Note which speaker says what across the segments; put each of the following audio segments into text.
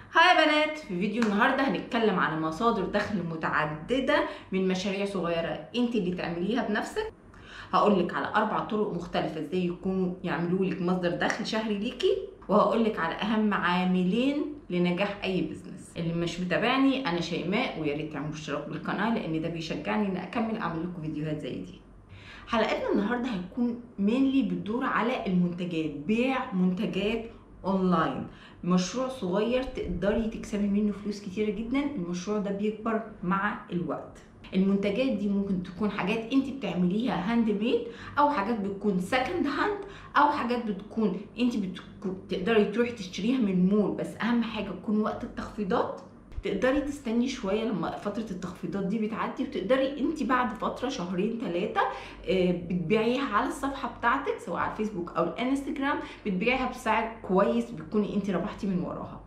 Speaker 1: هاي يا بنات في فيديو النهارده هنتكلم عن مصادر دخل متعدده من مشاريع صغيره انت اللي تعمليها بنفسك هقول لك على اربع طرق مختلفه ازاي يكونوا يعملوا لك مصدر دخل شهري ليكي وهقول لك على اهم عاملين لنجاح اي بزنس اللي مش متابعني انا شيماء ويا ريت تعملوا اشتراك بالقناه لان ده بيشجعني ان اكمل اعمل لكم فيديوهات زي دي حلقتنا النهارده هتكون مينلي بتدور على المنتجات بيع منتجات اونلاين مشروع صغير تقدري تكسبي منه فلوس كتيره جدا المشروع ده بيكبر مع الوقت المنتجات دي ممكن تكون حاجات انت بتعمليها هاند ميد او حاجات بتكون سكند هاند او حاجات بتكون انت بتكون تقدري تروحي تشتريها من مول بس اهم حاجه تكون وقت التخفيضات تقدري تستني شويه لما فتره التخفيضات دي بتعدي وتقدري انت بعد فتره شهرين ثلاثه بتبيعيها على الصفحه بتاعتك سواء على الفيسبوك او الانستجرام بتبيعيها بسعر كويس بتكوني انت ربحتي من وراها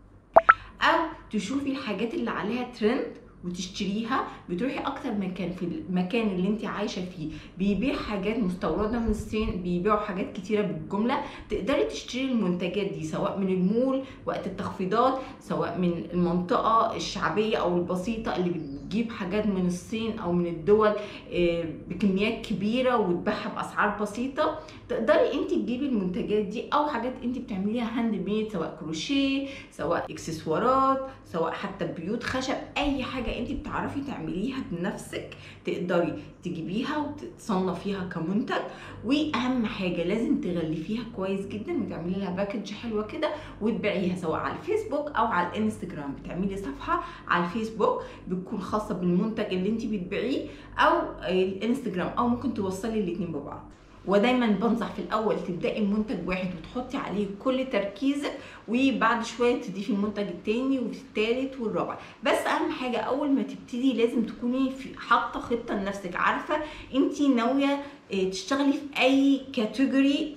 Speaker 1: او تشوفي الحاجات اللي عليها ترند وتشتريها بتروحي اكتر مكان في المكان اللي انت عايشه فيه بيبيع حاجات مستورده من الصين بيبيعوا حاجات كتيره بالجمله تقدري تشتري المنتجات دي سواء من المول وقت التخفيضات سواء من المنطقه الشعبيه او البسيطه اللي بتجيب حاجات من الصين او من الدول بكميات كبيره وتبيعها باسعار بسيطه تقدري انت تجيبي المنتجات دي او حاجات انت بتعمليها هاند ميد سواء كروشيه سواء اكسسوارات سواء حتى بيوت خشب اي حاجه انت بتعرفي تعمليها بنفسك تقدري تجيبيها وتصنفيها كمنتج واهم حاجه لازم تغلفيها كويس جدا وتعملي لها باكج حلوه كده وتبيعيها سواء على الفيسبوك او على الانستجرام بتعملي صفحه على الفيسبوك بتكون خاصه بالمنتج اللي انت بتبيعيه او الانستجرام او ممكن توصلي الاثنين ببعض ودايما بنصح في الاول تبداي بمنتج واحد وتحطي عليه كل تركيزك وبعد شويه تضيفي المنتج التاني والتالت والرابع بس اهم حاجه اول ما تبتدي لازم تكوني حاطه خطه لنفسك عارفه انت ناويه تشتغلي في اي كاتيجوري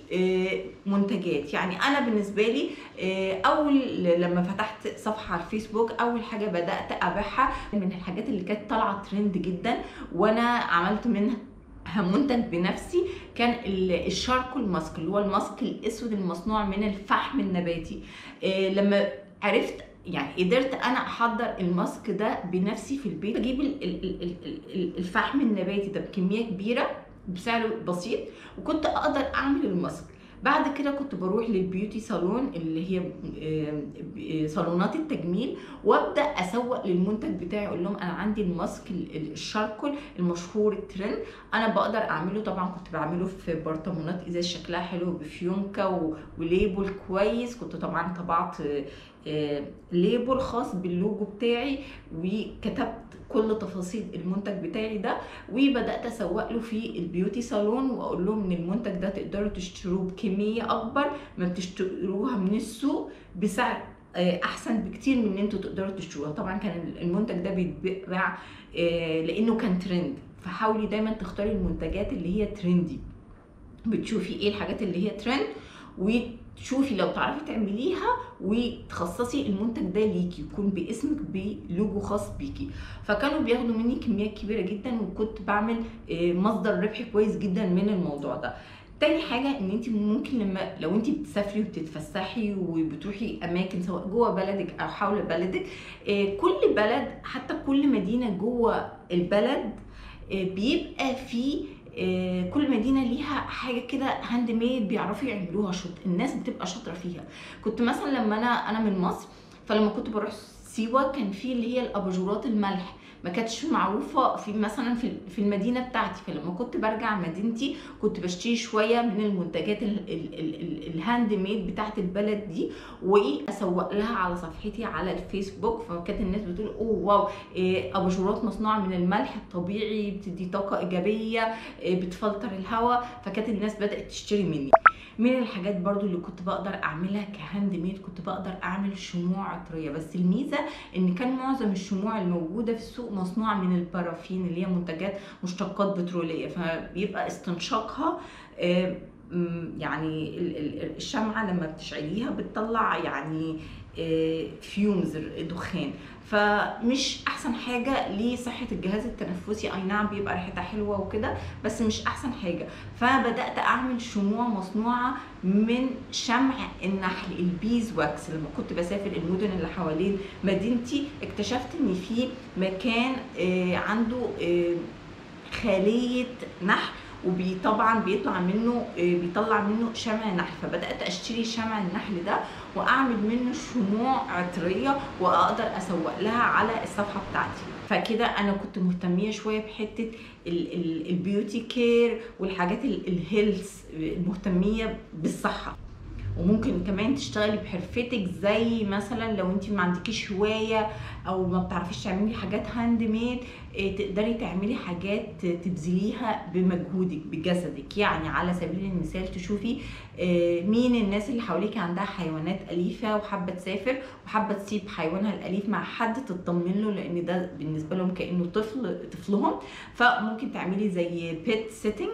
Speaker 1: منتجات يعني انا بالنسبه لي اول لما فتحت صفحه على الفيسبوك اول حاجه بدات ابيعها من الحاجات اللي كانت طالعه ترند جدا وانا عملت منها منتج بنفسي كان الشاركول ماسك اللي هو الماسك الاسود المصنوع من الفحم النباتي إيه لما عرفت يعني قدرت انا احضر الماسك ده بنفسي في البيت اجيب الفحم النباتي ده بكميه كبيره بسعر بسيط وكنت اقدر اعمل الماسك بعد كده كنت بروح للبيوتي صالون اللي هي صالونات التجميل وابدا اسوق للمنتج بتاعي اقول لهم انا عندي الماسك الشاركول المشهور الترند انا بقدر اعمله طبعا كنت بعمله في برطمانات ازاز شكلها حلو بفيونكه وليبل كويس كنت طبعا طبعت ليبل خاص باللوجو بتاعي وكتبت كل تفاصيل المنتج بتاعي ده وبدات اسوق له في البيوتي صالون واقول لهم ان المنتج ده تقدروا تشتروه بكميه اكبر ما بتشتروها من السوق بسعر احسن بكتير من ان انتوا تقدروا تشتروها طبعا كان المنتج ده بيتباع لانه كان ترند فحاولي دايما تختاري المنتجات اللي هي ترندي بتشوفي ايه الحاجات اللي هي ترند وتشوفي لو تعرفي تعمليها وتخصصي المنتج ده ليكي يكون باسمك بلوجو خاص بيكي فكانوا بياخدوا مني كميات كبيره جدا وكنت بعمل مصدر ربح كويس جدا من الموضوع ده تاني حاجة ان انت ممكن لما لو انت بتسافري وبتتفسحي وبتروحي اماكن سواء جوه بلدك او حول بلدك كل بلد حتى كل مدينة جوه البلد بيبقى فيه كل مدينه ليها حاجه كده هاند ميد بيعرفوا يعملوها شط الناس بتبقى شاطره فيها كنت مثلا لما انا انا من مصر فلما كنت بروح سيوه كان في اللي هي الاباجورات الملح ما كانتش معروفه في مثلا في في المدينه بتاعتي فلما كنت برجع مدينتي كنت بشتري شويه من المنتجات الهاند ميد بتاعت البلد دي واسوق لها على صفحتي على الفيسبوك فكانت الناس بتقول اوه واو اباجورات مصنوعه من الملح الطبيعي بتدي طاقه ايجابيه بتفلتر الهواء فكانت الناس بدات تشتري مني من الحاجات برضو اللي كنت بقدر اعملها كهاند ميد كنت بقدر اعمل شموع عطريه بس الميزه ان كان معظم الشموع الموجوده في السوق مصنوعه من البارافين اللي هي منتجات مشتقات بتروليه فبيبقى استنشاقها يعني الشمعه لما بتشعليها بتطلع يعني فيومز دخان فمش احسن حاجه لصحه الجهاز التنفسي اي نعم بيبقى ريحتها حلوه وكده بس مش احسن حاجه فبدات اعمل شموع مصنوعه من شمع النحل البيز واكس لما كنت بسافر المدن اللي حوالين مدينتي اكتشفت ان في مكان آه، عنده آه، خليه نحل وطبعا بيطلع منه آه، بيطلع منه شمع نحل فبدات اشتري شمع النحل ده واعمل منه شموع عطريه واقدر اسوق لها على الصفحه بتاعتي فكده انا كنت مهتميه شويه بحته ال- ال- البيوتي كير والحاجات ال- الهيلث المهتميه بالصحه وممكن كمان تشتغلي بحرفتك زي مثلا لو انت ما عندكيش هوايه او ما بتعرفيش تعملي حاجات هاند ميد إيه، تقدري تعملي حاجات تبذليها بمجهودك بجسدك يعني على سبيل المثال تشوفي إيه، مين الناس اللي حواليك عندها حيوانات اليفه وحابه تسافر وحابه تسيب حيوانها الاليف مع حد تطمن له لان ده بالنسبه لهم كانه طفل طفلهم فممكن تعملي زي بيت سيتنج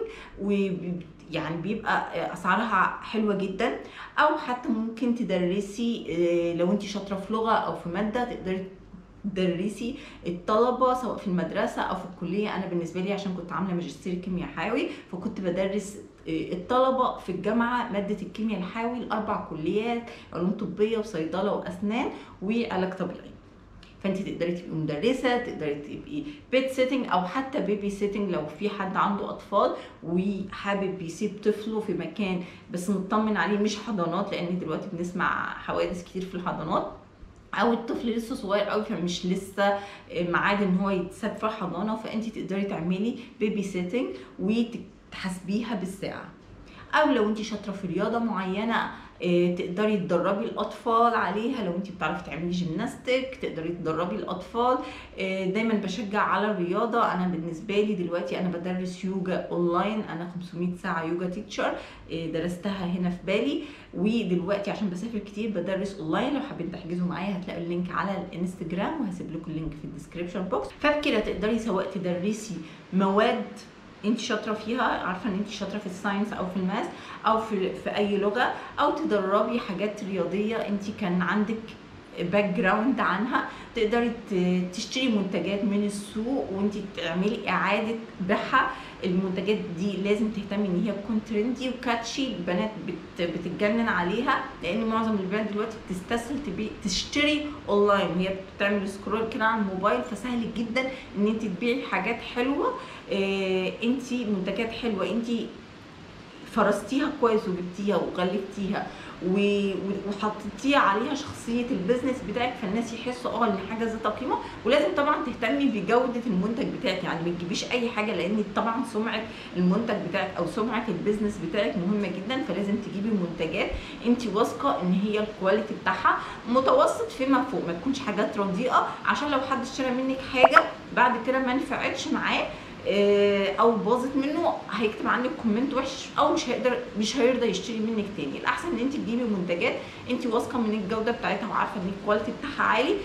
Speaker 1: ويعني بيبقى اسعارها حلوه جدا او حتى ممكن تدرسي إيه، لو انت شاطره في لغه او في ماده تقدري تدرسي الطلبه سواء في المدرسه او في الكليه انا بالنسبه لي عشان كنت عامله ماجستير كيمياء حيوي فكنت بدرس إيه، الطلبه في الجامعه ماده الكيمياء الحيوي الاربع كليات علوم طبيه وصيدله واسنان وعلاج طبيعي فانت تقدري تبقي مدرسه تقدري تبقي بيت سيتنج او حتى بيبي سيتنج لو في حد عنده اطفال وحابب يسيب طفله في مكان بس مطمن عليه مش حضانات لان دلوقتي بنسمع حوادث كتير في الحضانات او الطفل لسه صغير قوي فمش لسه ميعاد ان هو يتساب في حضانه فانت تقدري تعملي بيبي سيتنج وتحاسبيها بالساعه او لو انت شاطره في رياضه معينه إيه، تقدري تدربي الاطفال عليها لو انت بتعرفي تعملي جيمناستيك تقدري تدربي الاطفال إيه، دايما بشجع على الرياضه انا بالنسبه لي دلوقتي انا بدرس يوجا اونلاين انا 500 ساعه يوجا تيتشر إيه، درستها هنا في بالي ودلوقتي عشان بسافر كتير بدرس اونلاين لو حابين تحجزوا معايا هتلاقوا اللينك على الانستجرام وهسيب لكم اللينك في الديسكربشن بوكس فبكده تقدري سواء تدرسي مواد انت شاطره فيها عارفه ان انت شاطره في الساينس او في الماث او في في اي لغه او تدربي حاجات رياضيه انت كان عندك باك جراوند عنها تقدري ت- تشتري منتجات من السوق وانت تعملي اعاده بيعها المنتجات دي لازم تهتمي ان هي تكون ترندي وكاتشي البنات بت بتتجنن عليها لان معظم البنات دلوقتي بتستسهل تبي تشتري اونلاين وهي بتعمل سكرول كده على الموبايل فسهل جدا ان انت تبيعي حاجات حلوه اه انت منتجات حلوه انت فرستيها كويس وجبتيها وغلفتيها و- و- وحطيتيها عليها شخصيه البيزنس بتاعك فالناس يحسوا اه ان حاجه ذات قيمه ولازم طبعا تهتمي بجوده المنتج بتاعك يعني ما تجيبيش اي حاجه لان طبعا سمعه المنتج بتاعك او سمعه البيزنس بتاعك مهمه جدا فلازم تجيبي منتجات انت واثقه ان هي الكواليتي بتاعها متوسط فيما فوق ما تكونش حاجات رديئه عشان لو حد اشترى منك حاجه بعد كده ما نفعتش معاه آه، او باظت منه هيكتب عنك كومنت وحش او مش هيقدر مش هيرضى يشتري منك تاني الاحسن ان انت تجيبي منتجات انت واثقه من الجوده بتاعتها وعارفه ان الكواليتي بتاعها عالي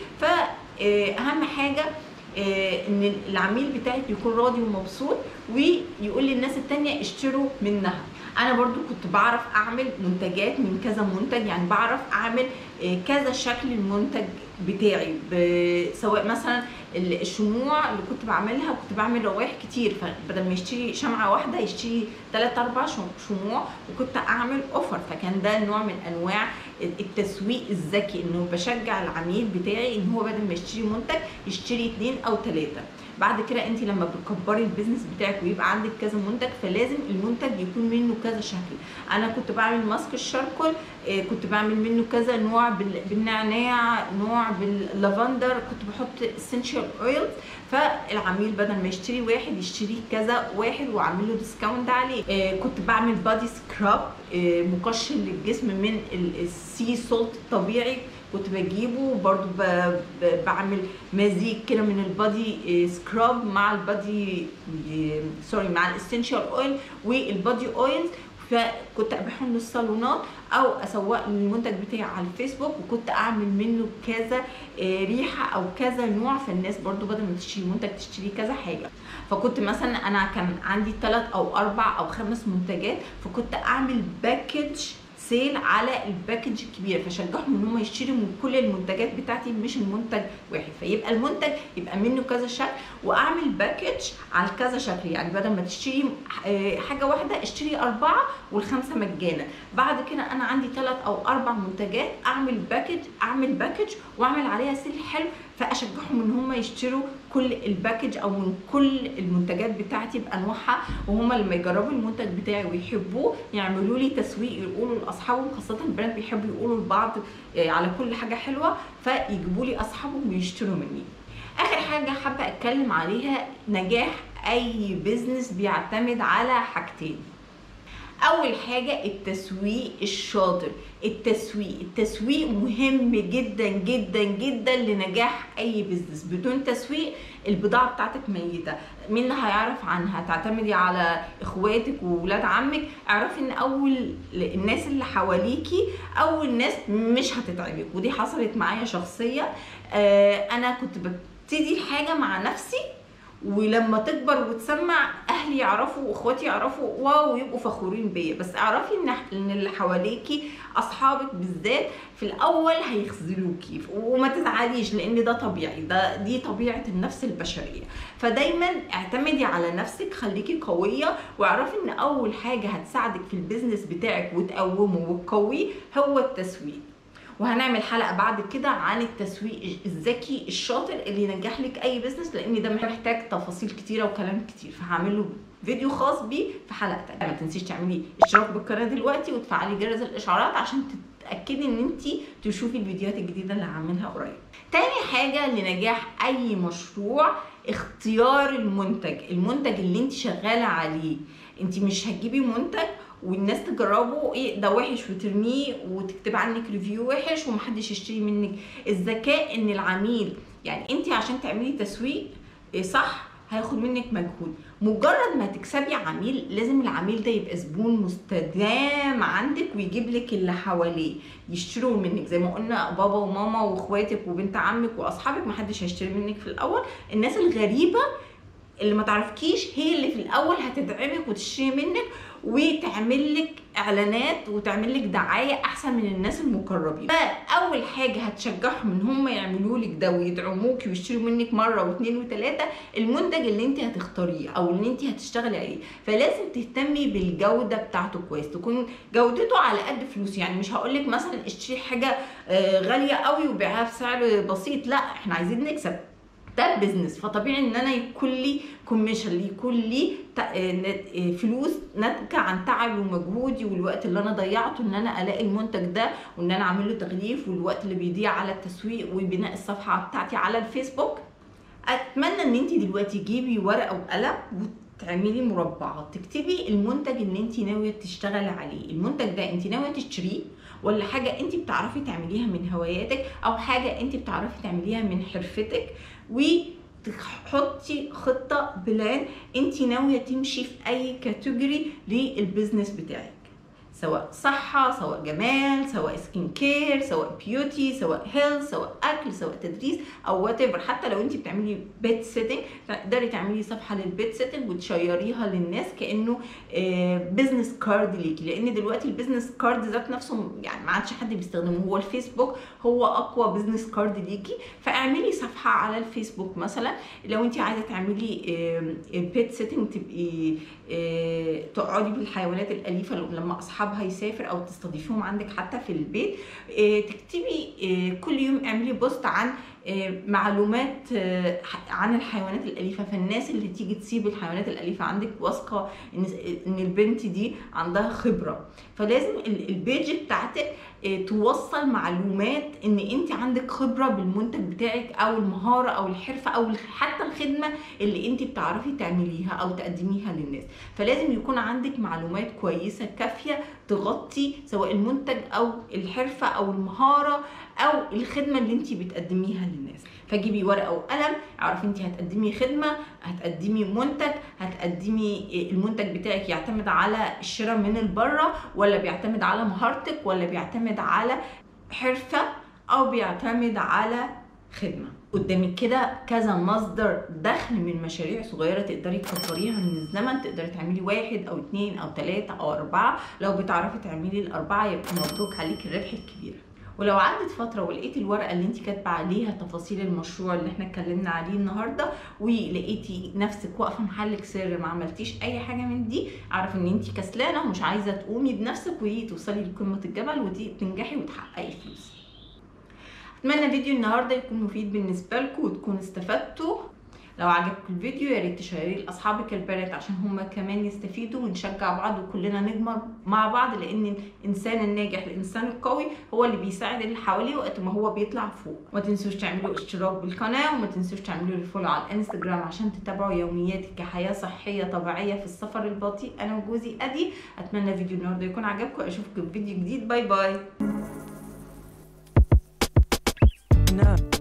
Speaker 1: فاهم حاجه آه، ان العميل بتاعك يكون راضي ومبسوط ويقول للناس التانية اشتروا منها انا برضو كنت بعرف اعمل منتجات من كذا منتج يعني بعرف اعمل آه، كذا شكل المنتج بتاعي ب- سواء مثلا ال- الشموع اللي كنت بعملها كنت بعمل روائح كتير فبدل ما يشتري شمعه واحده يشتري ثلاث اربع شم- شموع وكنت اعمل اوفر فكان ده نوع من انواع التسويق الذكي انه بشجع العميل بتاعي ان هو بدل ما يشتري منتج يشتري اثنين او ثلاثه بعد كده انت لما بتكبري البيزنس بتاعك ويبقى عندك كذا منتج فلازم المنتج يكون منه كذا شكل انا كنت بعمل ماسك الشاركول آه، كنت بعمل منه كذا نوع بال- بالنعناع نوع باللافندر كنت بحط اسينشال اويل فالعميل بدل ما يشتري واحد يشتري كذا واحد واعمل له ديسكاونت عليه آه، كنت بعمل بادي سكراب آه، مقشر للجسم من ال- السي سولت الطبيعي كنت بجيبه برضو ب- ب- بعمل مزيج كده من البادي آه، سكراب مع البادي آه، سوري مع الاسينشال اويل والبادي اويلز فكنت ابيعهم للصالونات او اسوق المنتج بتاعي على الفيسبوك وكنت اعمل منه كذا آه، ريحه او كذا نوع فالناس برضو بدل ما تشتري منتج تشتري كذا حاجه فكنت مثلا انا كان عندي ثلاث او اربع او خمس منتجات فكنت اعمل باكج سيل على الباكج الكبيره فشجعهم ان هم يشتروا من كل المنتجات بتاعتي مش المنتج واحد فيبقى المنتج يبقى منه كذا شكل واعمل باكج على كذا شكل يعني بدل ما تشتري آه، حاجه واحده اشتري اربعه والخمسه مجانا بعد كده انا عندي ثلاث او اربع منتجات اعمل باكج اعمل باكج واعمل عليها سيل حلو فاشجعهم ان هم يشتروا كل الباكج او من كل المنتجات بتاعتي بانواعها وهم لما يجربوا المنتج بتاعي ويحبوه يعملوا لي تسويق يقولوا لاصحابهم خاصه البنات بيحبوا يقولوا لبعض آه، على كل حاجه حلوه فيجيبوا لي اصحابهم ويشتروا مني اخر حاجه حابه اتكلم عليها نجاح اي بيزنس بيعتمد على حاجتين اول حاجه التسويق الشاطر التسويق التسويق مهم جدا جدا جدا لنجاح اي بزنس بدون تسويق البضاعه بتاعتك ميته مين اللي هيعرف عنها تعتمدي على اخواتك وولاد عمك اعرفي ان اول الناس اللي حواليكي اول ناس مش هتتعبك ودي حصلت معايا شخصيا آه انا كنت ببتدي الحاجه مع نفسي ولما تكبر وتسمع اهلي يعرفوا واخواتي يعرفوا واو يبقوا فخورين بيا بس اعرفي ان ان اللي حواليكي اصحابك بالذات في الاول هيخذلوكي وما تزعليش لان ده طبيعي ده دي طبيعه النفس البشريه فدايما اعتمدي على نفسك خليكي قويه واعرفي ان اول حاجه هتساعدك في البيزنس بتاعك وتقومه وتقويه هو التسويق وهنعمل حلقه بعد كده عن التسويق الذكي الشاطر اللي ينجح لك اي بزنس لان ده محتاج تفاصيل كتيره وكلام كتير فهعمل له فيديو خاص بيه في حلقه تانية ما تنسيش تعملي اشتراك بالقناه دلوقتي وتفعلي جرس الاشعارات عشان تتاكدي ان انت تشوفي الفيديوهات الجديده اللي هعملها قريب تاني حاجه لنجاح اي مشروع اختيار المنتج المنتج اللي انت شغاله عليه انت مش هتجيبي منتج والناس تجربه ايه ده وحش وترميه وتكتب عنك ريفيو وحش ومحدش يشتري منك الذكاء ان العميل يعني انت عشان تعملي تسويق إيه صح هياخد منك مجهود مجرد ما تكسبي عميل لازم العميل ده يبقى زبون مستدام عندك ويجيب لك اللي حواليه يشتروا منك زي ما قلنا بابا وماما واخواتك وبنت عمك واصحابك محدش هيشتري منك في الاول الناس الغريبه اللي ما تعرفكيش هي اللي في الاول هتدعمك وتشتري منك وتعمل لك اعلانات وتعمل لك دعايه احسن من الناس المقربين فاول حاجه هتشجعهم ان هم يعملوا لك ده ويدعموكي ويشتروا منك مره واثنين وثلاثه المنتج اللي انت هتختاريه او اللي انت هتشتغلي عليه فلازم تهتمي بالجوده بتاعته كويس تكون جودته على قد فلوس يعني مش هقول لك مثلا اشتري حاجه آه، غاليه قوي وبيعها بسعر بسيط لا احنا عايزين نكسب ده بزنس فطبيعي ان انا يكون لي كوميشن يكون لي فلوس ناتجه عن تعبي ومجهودي والوقت اللي انا ضيعته ان انا الاقي المنتج ده وان انا اعمل له تغليف والوقت اللي بيضيع على التسويق وبناء الصفحه بتاعتي على الفيسبوك اتمنى ان انت دلوقتي تجيبي ورقه وقلم تعملي مربعات تكتبي المنتج اللي انت ناويه تشتغلي عليه المنتج ده انت ناويه تشتريه ولا حاجه انت بتعرفي تعمليها من هواياتك او حاجه انت بتعرفي تعمليها من حرفتك وتحطي خطه بلان انت ناويه تمشي في اي كاتيجوري للبيزنس بتاعك سواء صحة سواء جمال سواء سكين كير سواء بيوتي سواء هيلث سواء أكل سواء تدريس أو وات حتى لو أنت بتعملي بيت سيتنج تقدري تعملي صفحة للبيت سيتنج وتشيريها للناس كأنه بزنس كارد ليكي لأن دلوقتي البزنس كارد ذات نفسه يعني ما عادش حد بيستخدمه هو الفيسبوك هو أقوى بزنس كارد ليكي فاعملي صفحة على الفيسبوك مثلا لو أنت عايزة تعملي بيت سيتنج تبقي تقعدي بالحيوانات الأليفة لما أصحاب اصحابها يسافر او تستضيفيهم عندك حتى في البيت تكتبي كل يوم اعملي بوست عن معلومات عن الحيوانات الاليفه فالناس اللي تيجي تسيب الحيوانات الاليفه عندك واثقه ان البنت دي عندها خبره فلازم البيج بتاعتك توصل معلومات ان انت عندك خبره بالمنتج بتاعك او المهاره او الحرفه او حتى الخدمه اللي انت بتعرفي تعمليها او تقدميها للناس فلازم يكون عندك معلومات كويسه كافيه تغطي سواء المنتج او الحرفه او المهاره او الخدمه اللي انت بتقدميها للناس فجيبي ورقه وقلم اعرفي انت هتقدمي خدمه هتقدمي منتج هتقدمي المنتج بتاعك يعتمد على الشراء من البره ولا بيعتمد على مهارتك ولا بيعتمد على حرفه او بيعتمد على خدمة قدامك كده كذا مصدر دخل من مشاريع صغيرة تقدري تكبريها من الزمن تقدري تعملي واحد او اتنين او تلاتة او اربعة لو بتعرفي تعملي الاربعة يبقى مبروك عليكي الربح الكبير ولو عدت فتره ولقيتي الورقه اللي انت كاتبه عليها تفاصيل المشروع اللي احنا اتكلمنا عليه النهارده ولقيتي نفسك واقفه محلك سر ما عملتيش اي حاجه من دي اعرف ان انت كسلانه ومش عايزه تقومي بنفسك وتوصلي لقمه الجبل وتنجحي وتحققي فلوس اتمنى فيديو النهارده يكون مفيد بالنسبه لكم وتكونوا استفدتوا لو عجبكم الفيديو يا ريت تشيريه لاصحابك البنات عشان هما كمان يستفيدوا ونشجع بعض وكلنا نكبر مع بعض لان الانسان الناجح الانسان القوي هو اللي بيساعد اللي حواليه وقت ما هو بيطلع فوق ما تنسوش تعملوا اشتراك بالقناه وما تنسوش تعملوا لي فولو على الانستجرام عشان تتابعوا يومياتي كحياه صحيه طبيعيه في السفر البطيء انا وجوزي ادي اتمنى فيديو النهارده يكون عجبكم اشوفكم في فيديو جديد باي باي
Speaker 2: No.